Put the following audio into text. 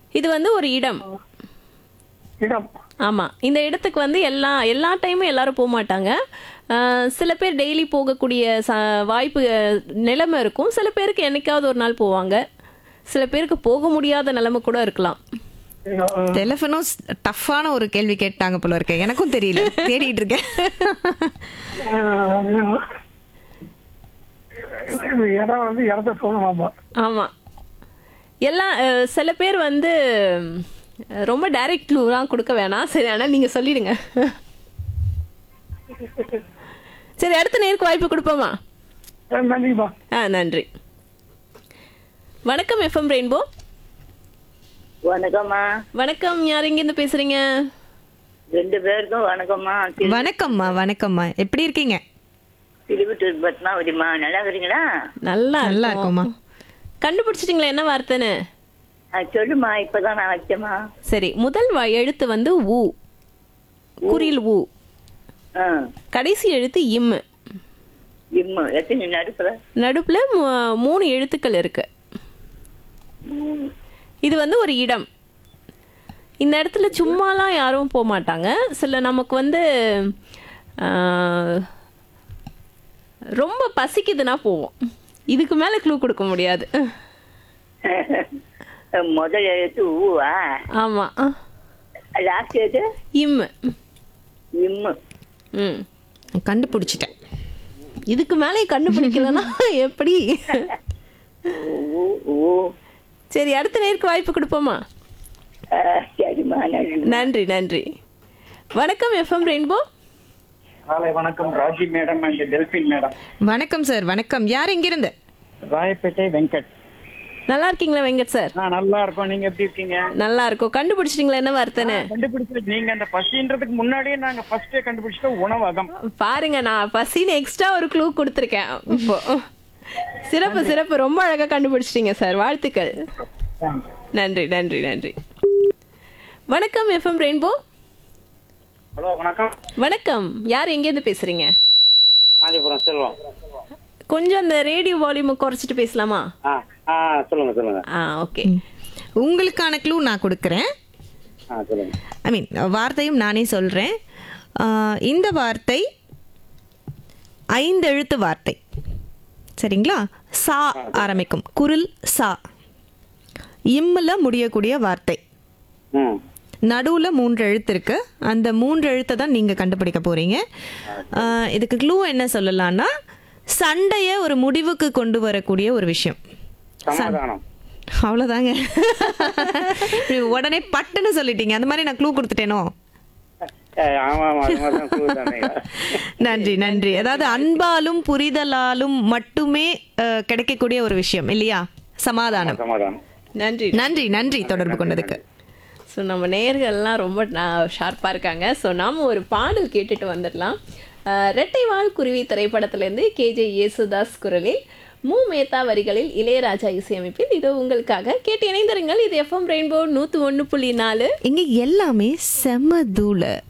இது வந்து ஒரு இடம் இடம் ஆமாம் இந்த இடத்துக்கு வந்து எல்லா எல்லா டைமும் எல்லாரும் போக மாட்டாங்க அஹ், சில பேர் டெய்லி போகக்கூடிய ச வாய்ப்பு அஹ், நிலைமை இருக்கும் சில பேருக்கு என்னைக்காவது ஒரு நாள் போவாங்க சில பேருக்கு போக முடியாத நிலைமை கூட இருக்கலாம் இடம். டெலிஃபனும் டஃப்பான ஒரு கேள்வி கேட்டாங்க போல இருக்கு எனக்கும் தெரியல தேடிட்டு இருக்கேன் அஹ், இது இடம் வந்து இடத்த சொல்லணுமாப்பா ஆமாம் எல்லாம் அஹ், சில பேர் வந்து அஹ், ரொம்ப டைரக்ட் க்ளூலாம் கொடுக்க வேணாம் சரி ஆனால் நீங்கள் சொல்லிடுங்க சரி அடுத்த நேருக்கு வாய்ப்பு கொடுப்போமா அஹ், நன்றிப்பா ஆ நன்றி வணக்கம் எஃப்எம் ரெயின்போ வணக்கம்மா வணக்கம் யார் எங்கேருந்து பேசுறீங்க ரெண்டு பேருக்கும் வணக்கம்மா வணக்கம்மா வணக்கம்மா எப்படி இருக்கீங்க திருவிட்டூர் பத்மாவதிம்மா நல்லா இருக்கிறீங்களா நல்லா நல்லா இருக்கோம். இருக்கோம்மா கண்டுபிடிச்சிட்டீங்களா என்ன வார்த்தைன்னு ஆ, சொல்லுமா இப்பதான் நான் வச்சேம்மா சரி முதல் வ- எழுத்து வந்து ஊ குறில் ஊ ஆ கடைசி எழுத்து இம்மு இம்மு எத்தனை நடுப்புல நடுப்புல மூ- மூணு எழுத்துக்கள் இருக்கு இது வந்து ஒரு இடம் இந்த இடத்துல சும்மாலாம் யாரும் போக மாட்டாங்க சில நமக்கு வந்து ஆ, ரொம்ப பசிக்குதுன்னா போவோம் இதுக்கு மேல க்ளூ கொடுக்க முடியாது முதல் எழுத்து ஊவா ஆமா லாஸ்ட் எழுத்து இம்மு இம்மு ம் கண்டுபிடிச்சிட்டேன் இதுக்கு மேலே கண்டுபிடிக்கலன்னா எப்படி ஊ ஊ சரி அடுத்த நேருக்கு வாய்ப்பு கொடுப்போமா ஆ, சரிம்மா நன்றி நன்றி நன்றி வணக்கம் எஃப்எம் ரெயின்போ காலை வணக்கம் Raji madam and Delphin madam வணக்கம் சார் வணக்கம் யார் எங்கிருந்து ராயப்பேட்டை வெங்கட் நல்லா இருக்கீங்களா வெங்கட் சார் நான் நல்லா இருக்கோம் நீங்க எப்படி இருக்கீங்க நல்லா இருக்கும் கண்டுபிடிச்சிட்டீங்களா என்ன வார்த்தைன்னு கண்டுபிடிச்சு நீங்க அந்த பசின்றதுக்கு முன்னாடியே நாங்க ஃபர்ஸ்டே கண்டுபிடிச்சிட்டோம் உணவகம் பாருங்க நான் பசின்னு எக்ஸ்ட்ரா ஒரு க்ளூ கொடுத்துருக்கேன் இப்போ சிறப்பு சிறப்பு ரொம்ப அழகா கண்டுபிடிச்சிட்டீங்க சார் வாழ்த்துக்கள் நன்றி நன்றி நன்றி வணக்கம் எஃப்எம் ரெயின்போ ஹலோ வணக்கம் வணக்கம் யார் எங்கேருந்து பேசுறீங்க காஞ்சிபுரம் செல்வம் கொஞ்சம் அந்த ரேடியோ வால்யூமை குறைச்சிட்டு பேசலாமா ஆ ஆ சொல்லுங்க சொல்லுங்க ஆ ஓகே உங்களுக்கான க்ளூ நான் கொடுக்குறேன் ஆ சொல்லுங்க ஐ மீன் வார்த்தையும் நானே சொல்கிறேன் இந்த வார்த்தை ஐந்தெழுத்து வார்த்தை சரிங்களா சா ஆரம்பிக்கும் குரில் சா இம்மில் முடியக்கூடிய வார்த்தை ம் நடுவில் மூன்று எழுத்து இருக்கு அந்த மூன்று எழுத்தை தான் நீங்கள் கண்டுபிடிக்க போகிறீங்க இதுக்கு க்ளூ என்ன சொல்லலாம்னா சண்டையை ஒரு முடிவுக்கு கொண்டு வரக்கூடிய ஒரு விஷயம் சமாதானம் அவ்வளோதாங்க உடனே பட்டுன்னு சொல்லிட்டீங்க அந்த மாதிரி நான் க்ளூ கொடுத்துட்டேனோ ஏ, ஆமா ஆமா அது மாதிரி தான் clue தானே. நன்றி நன்றி அதாவது அன்பாலும் புரிதலாலும் மட்டுமே அஹ், கிடைக்கக்கூடிய ஒரு விஷயம் இல்லையா சமாதானம் சமாதானம் நன்றி நன்றி நன்றி தொடர்பு கொண்டதுக்கு ஸோ நம்ம நேயர்கள்லாம் ரொம்ப ஷார்ப்பாக இருக்காங்க ஸோ நாம ஒரு பாடல் கேட்டுட்டு வந்துடலாம் அஹ், ரெட்டைவால் குருவி திரைப்படத்திலேருந்து கேஜே யேசுதாஸ் குரலில் மு மேத்தா வரிகளில் இளையராஜா இசையமைப்பில் இது உங்களுக்காக கேட்டு இணைந்திருங்கள் இது எஃப்எம் ரெயின்போ நூற்று ஒன்று புள்ளி நாலு இங்க எல்லாமே செம தூள